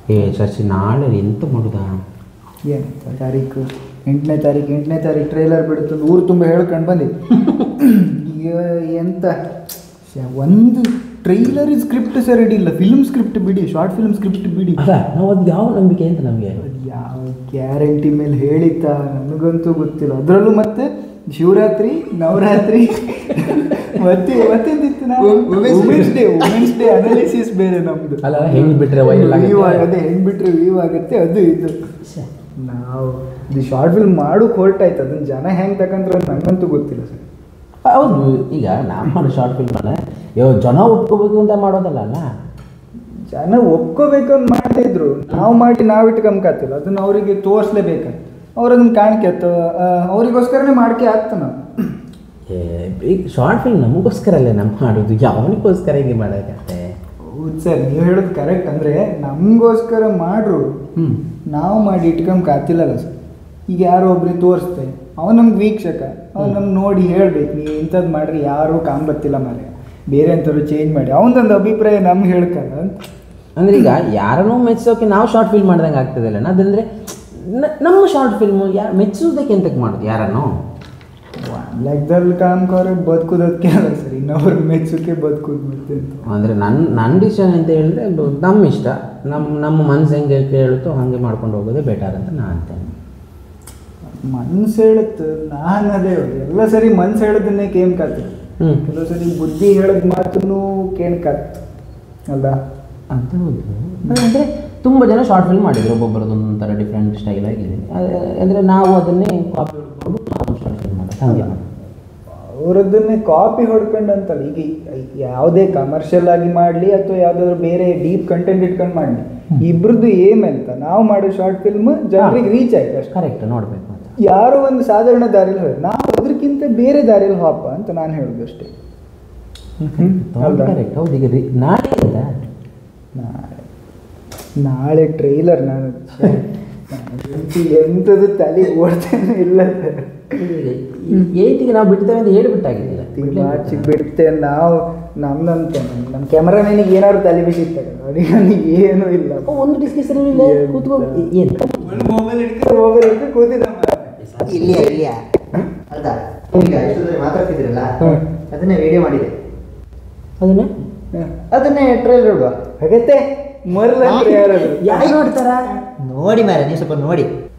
ಏ ಶಶಿ ನಾಳೆ ಎಂತ ಮಾಡುದಾ ಏನು ತಾರೀಕು ಎಂಟನೇ ತಾರೀಕು ಎಂಟನೇ ತಾರೀಕು ಟ್ರೈಲರ್ ಬಿಡುತ್ತೆ ಊರು ತುಂಬ ಹೇಳ್ಕೊಂಡು ಬಂದಿ ಈಗ ಎಂತ ಶ್ಯಾ, ಒಂದು ಟ್ರೈಲರ್ ಸ್ಕ್ರಿಪ್ಟ್ ಸಹ ರೆಡಿ ಇಲ್ಲ ಫಿಲ್ಮ್ ಸ್ಕ್ರಿಪ್ಟ್ ಬಿಡಿ ಶಾರ್ಟ್ ಫಿಲ್ಮ್ ಸ್ಕ್ರಿಪ್ಟ್ ಬಿಡಿ ಅಲ್ಲ ನಾವು ಅದು ಯಾವ ನಂಬಿಕೆ ಅಂತ ನಮಗೆ ಅದ್ ಯಾವ ಗ್ಯಾರಂಟಿ ಮೇಲೆ ಹೇಳಿತಾ ನನಗಂತೂ ಗೊತ್ತಿಲ್ಲ ಅದರಲ್ಲೂ ಮತ್ತೆ ಶಿವರಾತ್ರಿ ನವರಾತ್ರಿ ಮತ್ತೆ ಮತ್ತೆಂದಿತ್ತು ನಾವು women's day women's day analysis ಬೇರೆ ನಮ್ದು ಅಲ್ಲ, ಹೆಂಗ್ ಬಿಟ್ರೆ viral ಆಗುತ್ತೆ. View ಆಗ- ಅದೇ ಹೆಂಗ್ ಬಿಟ್ರೆ ವ್ಯೂ ಆಗುತ್ತೆ ಅದು ಇದು ನಾವು ಇದು ಶಾರ್ಟ್ ಫಿಲ್ಮ್ ಮಾಡೋಕೆ ಹೊರಟಾಯ್ತು ಅದನ್ನ ಜನ ಹೆಂಗ್ ತಕೊಂಡ್ರೆ ನಂಗಂತೂ ಗೊತ್ತಿಲ್ಲ ಸರ್ ಹೌದು ಈಗ ನಾವು ಮಾಡೋ ಶಾರ್ಟ್ ಫಿಲ್ಮ್ ಅಲ್ಲ ಯೋ ಜನ ಒಪ್ಕೋಬೇಕು ಅಂತ ಮಾಡೋದಲ್ಲ ಅಲ್ಲ ಜನ ಒಪ್ಕೋಬೇಕು ಅಂತ ಮಾಡ್ತಾ ಇದ್ರು ನಾವು ಮಾಡಿ ನಾವು ಇಟ್ಕೊಂಬಕತ್ತಿಲ್ಲ ಅದನ್ನ ಅವರಿಗೆ ತೋರಿಸ್ಲೇಬೇಕಂತ ಅವ್ರು ಅದನ್ನ ಕಾಣಿಕೆ ಆಯ್ತು ಅವರಿಗೋಸ್ಕರನೇ ಮಾಡ್ಕೆ ಆಗ್ತ ನಾವು ಏ, ಈಗ ಶಾರ್ಟ್ ಫಿಲ್ಮ್ ನಮಗೋಸ್ಕರ ಅಲ್ಲೇ ನಮ್ಮ ಮಾಡೋದು ಯಾವನಿಗೋಸ್ಕರ ಹೀಗೆ ಮಾಡೋದಕ್ಕೆ ಹೌದು ಸರ್ ನೀವು ಹೇಳೋದು ಕರೆಕ್ಟ್ ಅಂದರೆ ನಮಗೋಸ್ಕರ ಮಾಡ್ರು ಹ್ಞೂ ನಾವು ಮಾಡಿ ಇಟ್ಕೊಂಬಕಾತಿಲ್ಲಲ್ಲ ಸರ್ ಈಗ ಯಾರೋ ಒಬ್ರಿಗೆ ತೋರಿಸ್ತೆ ಅವ್ನು ನಮ್ಗೆ ವೀಕ್ಷಕ ಅವ್ನು ನಮ್ಗೆ ನೋಡಿ ಹೇಳ್ಬೇಕು ನೀವು ಇಂಥದ್ದು ಮಾಡ್ರಿ ಯಾರೂ ಕಾಂಬತ್ತಿಲ್ಲ ಮಾರೆ ಬೇರೆ ಅಂಥವ್ರು ಚೇಂಜ್ ಮಾಡಿ ಅವನದೊಂದು ಅಭಿಪ್ರಾಯ ನಮ್ಗೆ ಹೇಳ್ಕಲ್ಲ ಅಂತ ಅಂದ್ರೆ ಈಗ ಯಾರನ್ನೋ ಮೆಚ್ಚೋಕೆ ನಾವು ಶಾರ್ಟ್ ಫಿಲ್ಮ್ ಮಾಡ್ದಂಗೆ ಆಗ್ತದಲ್ಲ ಅದಂದ್ರೆ ನ- ನಮ್ಮ ಶಾರ್ಟ್ ಫಿಲ್ಮು ಯಾ ಮೆಚ್ಚೋದಕ್ಕೆ ಎಂತಕ್ಕೆ ಮಾಡೋದು ಯಾರನ್ನು ಒಂದು ಲೆಕ್ಕದಲ್ಲಿ ಕಾಮ್ಕೋರೆ ಬದುಕೋದಕ್ಕೆ ಅಲ್ಲ ಸರ್ ಇನ್ನೊಬ್ರು ಮೆಚ್ಚೋಕೆ ಬದುಕೋದು ಮತ್ತೆ ಅಂತ ಅಂದರೆ ನನ್ನ ನನ್ನ ಡಿಸಿಷನ್ ಅಂತ ಹೇಳಿದ್ರೆ ಅದು ನಮ್ಮ ಇಷ್ಟ ನಮ್ಮ ನಮ್ಮ ಮನ್ಸು ಹೆಂಗೆ ಕೇಳುತ್ತೋ ಹಾಗೆ ಮಾಡ್ಕೊಂಡು ಹೋಗೋದೇ ಬೆಟರ್ ಅಂತ ನಾನು ಅಂತೇನೆ ಮನ್ಸು ಹೇಳುತ್ತೆ ನಾನು ಅದೇ ಹೇಳೋದು ಎಲ್ಲ ಸರಿ ಮನ್ಸು ಹೇಳೋದನ್ನೇ ಕೇಳ್ಕಾತು ಹ್ಞೂ ಕೆಲವು ಸರಿ ಬುದ್ಧಿ ಹೇಳೋದು ಮಾತನ್ನು ಕೇಳ್ಕಾತ್ ಅಲ್ಲ ಅಂತ ಹೌದು ಅಂದರೆ ತುಂಬ ಜನ ಶಾರ್ಟ್ ಫಿಲ್ಮ್ ಮಾಡಿದ್ರು ಒಬ್ಬೊಬ್ಬರದ್ದು ಒಂದೊಂಥರ ಡಿಫ್ರೆಂಟ್ ಸ್ಟೈಲ್ ಆಗಿದೆ ಅಂದರೆ ನಾವು ಅದನ್ನೇ ಕಾಪಿ ಹೊಡ್ಕೊಂಡು ನಾವು ಶಾರ್ಟ್ ಫಿಲ್ಮ್ ಮಾಡೋದು ಹಾಗೆ ಮಾಡೋದು ಅವರದ್ದನ್ನೇ ಕಾಪಿ ಹೊಡ್ಕೊಂಡು ಅಂತಲ್ಲ ಈಗ ಈ- ಯಾವುದೇ ಕಮರ್ಷಿಯಲ್ ಆಗಿ ಮಾಡಲಿ ಅಥವಾ ಯಾವುದಾದ್ರು ಬೇರೆ ಡೀಪ್ ಕಂಟೆಂಟ್ ಇಟ್ಕೊಂಡು ಮಾಡಲಿ ಇಬ್ರದ್ದು ಏಮ್ ಅಂತ ನಾವು ಮಾಡೋ ಶಾರ್ಟ್ ಫಿಲ್ಮ್ ಜನರಿಗೆ ರೀಚ್ ಆಯ್ತು ಅಷ್ಟೇ ಕರೆಕ್ಟ್ ನೋಡಬೇಕು ಅಂತ ಯಾರೋ ಒಂದು ಸಾಧಾರಣ ದಾರಿಯಲ್ಲಿ ಹೋಗಿ ನಾವು ಅದಕ್ಕಿಂತ ಬೇರೆ ದಾರಿಯಲ್ಲಿ ಹೋಪ ಅಂತ ನಾನು ಹೇಳೋದು ಅಷ್ಟೇ ಹೌದಾ? ಕರೆಕ್ಟ್ ಹೌದು ಈಗ ರೀ- ನಾಳೆ ಇಲ್ಲ ನಾಳೆ ನಾಳೆ ಟ್ರೈಲರ್ ನಾನು ನನಗಂತೂ ಎಂಥದ್ದು ತಲೆ ಓಡ್ತಾನೆ ಇಲ್ಲ ಸರ್ ಏಯ್ತಿಗೆ ನಾವು ಬಿಡ್ತೇವೆ ಅಂತ ಹೇಳಿಬಿಟ್ಟಾಗಿದ್ದಿಲ್ಲ ಮಾರ್ಚಿಗೆ ಬಿಡುತ್ತೆ ನಾವು ನಮ್ದಂತ ನಮ್ಮ ನಮ್ಮ ಕ್ಯಾಮ್ರಾಮನಿಗೆ ಏನಾದ್ರು ತಲೆ ಬಿಸಿತ್ತಾಗ ಅವನಿಗೆ ನನಗೆ ಏನೂ ಇಲ್ಲ ಒಂದು ಡಿಸ್ಕಷನ್ ಇಲ್ಲ ಎಂತ? ಕೂತ್ಕೊಂಡು ಏನು ಮೊಬೈಲ್ ಹಿಡ್ಕೊಂಡು ಮೊಬೈಲ್ ಹಿಡ್ಕೊಂಡು ಕೂತಿದ್ದ ಇಲ್ಲಿಯಾ ಇಲ್ಲಿಯಾ ಅರ್ಧ ಈಗ ಇಷ್ಟೊತ್ತಲ್ಲಿ ಮಾತಾಡ್ತಿದ್ರಲ್ಲ ಹ್ಮ್. ಅದನ್ನೇ ವಿಡಿಯೋ ಮಾಡಿದೆ ಅದನ್ನ ಅದನ್ನೇ ಟ್ರೈಲರ್ ಇಡುವ ಹಾಗತ್ತೆ ಮರಲ ಯಾರಾದ್ರು ಯಾರು ನೋಡ್ತಾರ ನೋಡಿ ಮಾರ ನೀವು ಸ್ವಲ್ಪ ನೋಡಿ